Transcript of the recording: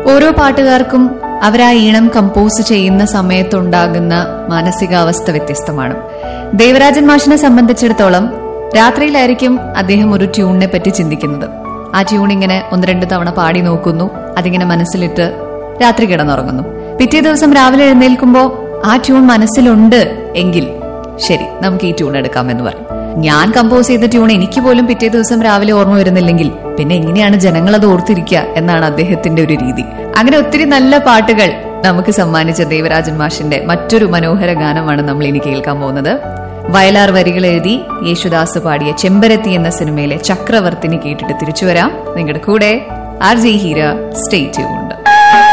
ഓരോ പാട്ടുകാർക്കും അവർ ആ ഈണം കമ്പോസ് ചെയ്യുന്ന സമയത്തുണ്ടാകുന്ന മാനസികാവസ്ഥ വ്യത്യസ്തമാണ് ദേവരാജൻ മാഷിനെ സംബന്ധിച്ചിടത്തോളം രാത്രിയിലായിരിക്കും അദ്ദേഹം ഒരു ട്യൂണിനെ പറ്റി ചിന്തിക്കുന്നത് ആ ട്യൂൺ ഇങ്ങനെ ഒന്ന് രണ്ട് തവണ പാടി നോക്കുന്നു അതിങ്ങനെ മനസ്സിലിട്ട് രാത്രി കിടന്നുറങ്ങുന്നു പിറ്റേ ദിവസം രാവിലെ എഴുന്നേൽക്കുമ്പോൾ ആ ട്യൂൺ മനസ്സിലുണ്ട് എങ്കിൽ ശരി നമുക്ക് ഈ ട്യൂൺ എടുക്കാമെന്ന് പറയും ഞാൻ കമ്പോസ് ചെയ്ത ട്യൂൺ എനിക്ക് പോലും പിറ്റേ ദിവസം രാവിലെ ഓർമ്മ വരുന്നില്ലെങ്കിൽ പിന്നെ എങ്ങനെയാണ് ജനങ്ങൾ അത് ഓർത്തിരിക്കുക എന്നാണ് അദ്ദേഹത്തിന്റെ ഒരു രീതി അങ്ങനെ ഒത്തിരി നല്ല പാട്ടുകൾ നമുക്ക് സമ്മാനിച്ച ദേവരാജൻ മാഷിന്റെ മറ്റൊരു മനോഹര ഗാനമാണ് നമ്മൾ ഇനി കേൾക്കാൻ പോകുന്നത് വയലാർ വരികൾ എഴുതി യേശുദാസ് പാടിയ ചെമ്പരത്തി എന്ന സിനിമയിലെ ചക്രവർത്തിനി കേട്ടിട്ട് തിരിച്ചു വരാം നിങ്ങളുടെ കൂടെ R G Heera stay tuned